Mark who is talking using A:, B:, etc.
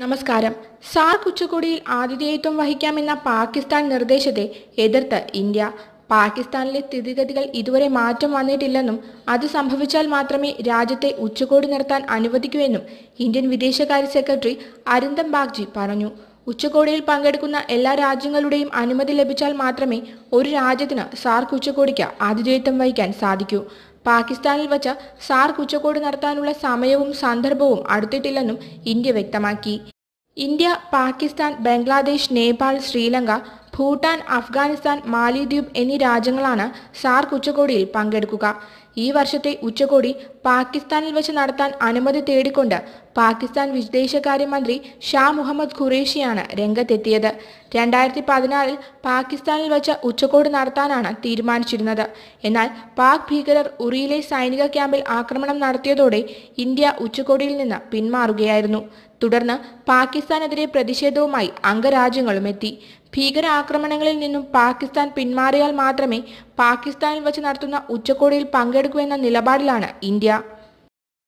A: നമസ്കാരം സാർക്ക് ഉച്ചകോടിയിൽ ആതിഥേയത്വം വഹിക്കാമെന്ന പാകിസ്ഥാൻ നിർദ്ദേശത്തെ എതിർത്ത് ഇന്ത്യ പാകിസ്ഥാനിലെ സ്ഥിതിഗതികൾ ഇതുവരെ മാറ്റം വന്നിട്ടില്ലെന്നും അത് സംഭവിച്ചാൽ മാത്രമേ രാജ്യത്തെ ഉച്ചകോടി നടത്താൻ അനുവദിക്കൂ എന്നും ഇന്ത്യൻ വിദേശകാര്യ സെക്രട്ടറി അരിന്ദം ബാഗ്ജി പറഞ്ഞു ഉച്ചകോടിയിൽ പങ്കെടുക്കുന്ന എല്ലാ രാജ്യങ്ങളുടെയും അനുമതി ലഭിച്ചാൽ മാത്രമേ ഒരു രാജ്യത്തിന് സാർക്ക് ഉച്ചകോടിക്ക് ആതിഥേയത്വം വഹിക്കാൻ സാധിക്കൂ പാകിസ്ഥാനിൽ വച്ച സാർക്ക് ഉച്ചകോടി നടത്താനുള്ള സമയവും സന്ദർഭവും അടുത്തിട്ടില്ലെന്നും ഇന്ത്യ വ്യക്തമാക്കി ഇന്ത്യ പാകിസ്ഥാൻ ബംഗ്ലാദേശ് നേപ്പാൾ ശ്രീലങ്ക ഭൂട്ടാൻ അഫ്ഗാനിസ്ഥാൻ മാലിദ്വീപ് എന്നീ രാജ്യങ്ങളാണ് സാർക്ക് ഉച്ചകോടിയിൽ പങ്കെടുക്കുക ഈ വർഷത്തെ ഉച്ചകോടി പാകിസ്ഥാനിൽ വെച്ച് നടത്താൻ അനുമതി തേടിക്കൊണ്ട് പാകിസ്ഥാൻ വിദേശകാര്യമന്ത്രി ഷാ മുഹമ്മദ് ഖുറേഷിയാണ് രംഗത്തെത്തിയത് രണ്ടായിരത്തി പതിനാറിൽ പാകിസ്ഥാനിൽ വെച്ച് ഉച്ചകോടി നടത്താനാണ് തീരുമാനിച്ചിരുന്നത് എന്നാൽ പാക് ഭീകരർ ഉറിയിലെ സൈനിക ക്യാമ്പിൽ ആക്രമണം നടത്തിയതോടെ ഇന്ത്യ ഉച്ചകോടിയിൽ നിന്ന് പിന്മാറുകയായിരുന്നു തുടർന്ന് പാകിസ്ഥാനെതിരെ പ്രതിഷേധവുമായി അംഗരാജ്യങ്ങളും എത്തി ഭീകരാക്രമണങ്ങളിൽ നിന്നും പാകിസ്ഥാൻ പിന്മാറിയാൽ മാത്രമേ പാകിസ്ഥാനിൽ വച്ച് നടത്തുന്ന ഉച്ചകോടിയിൽ പങ്കെടുക്കൂ എന്ന നിലപാടിലാണ് ഇന്ത്യ